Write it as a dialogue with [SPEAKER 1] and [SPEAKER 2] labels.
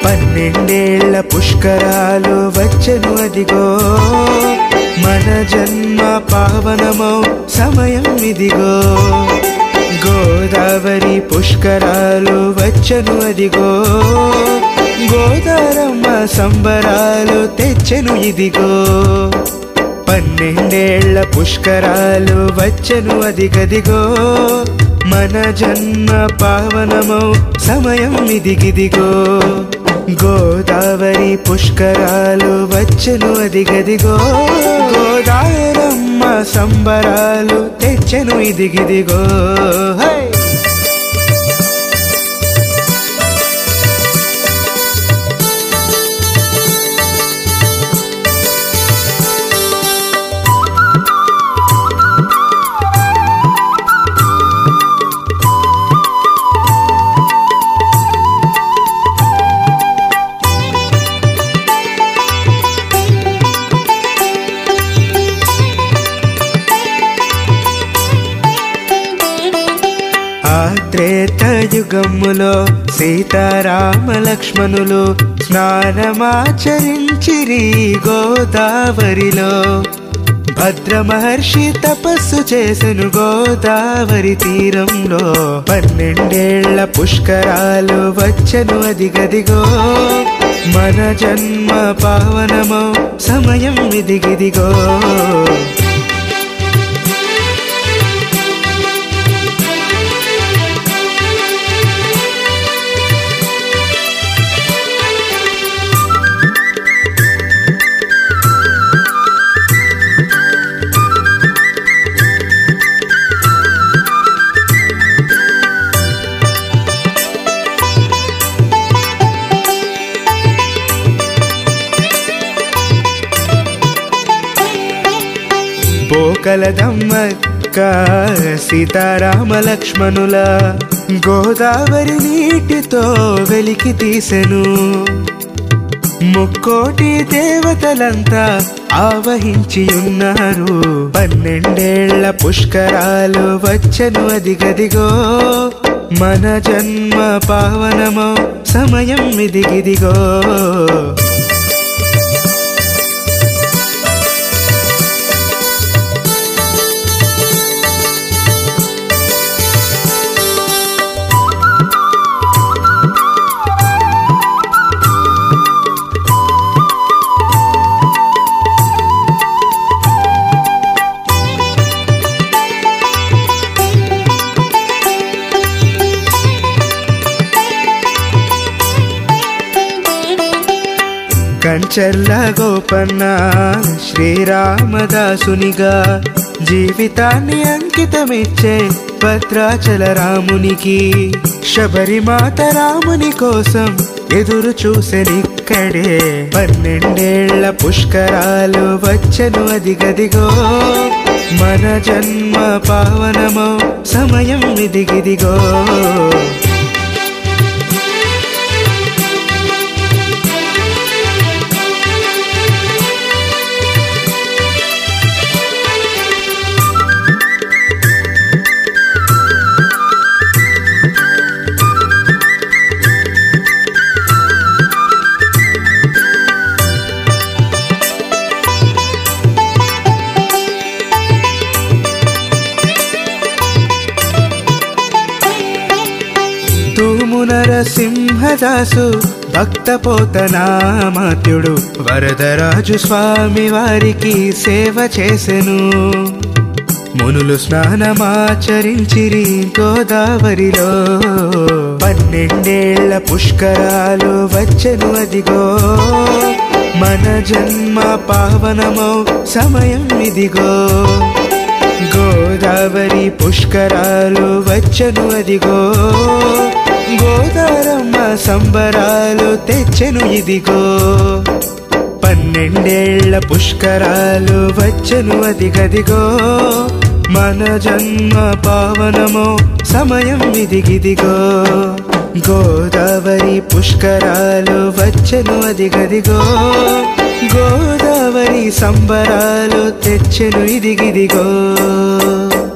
[SPEAKER 1] పన్నెండేళ్ల పుష్కరాలు వచ్చను అదిగో మన జన్మ పావనమౌ సమయం ఇదిగో గోదావరి పుష్కరాలు వచ్చను అదిగో గోదారమ్మ సంబరాలు తెచ్చెను ఇదిగో పన్నెండేళ్ల పుష్కరాలు వచ్చను అదిగదిగో మన జన్మ పావనమౌ సమయం ఇదిగిదిగో గోదావరి పుష్కరాలు వచ్చను అదిగదిగో గోదారమ్మ సంబరాలు తెచ్చెను ఇదిగిదిగో హై ఆ త్రేతయుగములో సీతారామ లక్ష్మణులు స్నానమాచరించిరి గోదావరిలో భద్ర మహర్షి తపస్సు చేసెను గోదావరి తీరంలో పన్నెండేళ్ల పుష్కరాలు వచ్చను అదిగదిగో మన జన్మ పావనమో సమయం ఇదిగిదిగో పోకలదమ్మక్క సీతారామ లక్ష్మణుల గోదావరి నీటితో వెలికి తీసెను ముక్కోటి దేవతలంతా ఆవహించి ఉన్నారు పన్నెండేళ్ల పుష్కరాలు వచ్చను అదిగదిగో మన జన్మ పావనమో సమయం ఇదిగిదిగో కంచర్ల గోపన్న శ్రీరామదాసునిగా జీవితాన్ని అంకితమిచ్చే భద్రాచల రామునికి శబరిమాత రాముని కోసం ఎదురు చూసెనిక్కడే పన్నెండేళ్ల పుష్కరాలు వచ్చను అదిగదిగో మన జన్మ పావనమో సమయం ఇదిగిదిగో తూము నరసింహదాసు భక్త పోతనామాత్యుడు వరదరాజు స్వామి వారికి సేవ చేసెను మునులు స్నానమాచరించిరి గోదావరిలో పన్నెండేళ్ల పుష్కరాలు వచ్చెను అదిగో మన జన్మ పావనమో సమయం ఇదిగో గోదావరి పుష్కరాలు వచ్చను అదిగో గోదారమ్మ సంబరాలు తెచ్చెను ఇదిగో పన్నెండేళ్ల పుష్కరాలు వచ్చను అదిగదిగో మన జన్మ పావనమో సమయం ఇదిగిదిగో గోదావరి పుష్కరాలు వచ్చను అదిగదిగో గోదావరి సంబరాలు తెచ్చెను ఇదిగిదిగో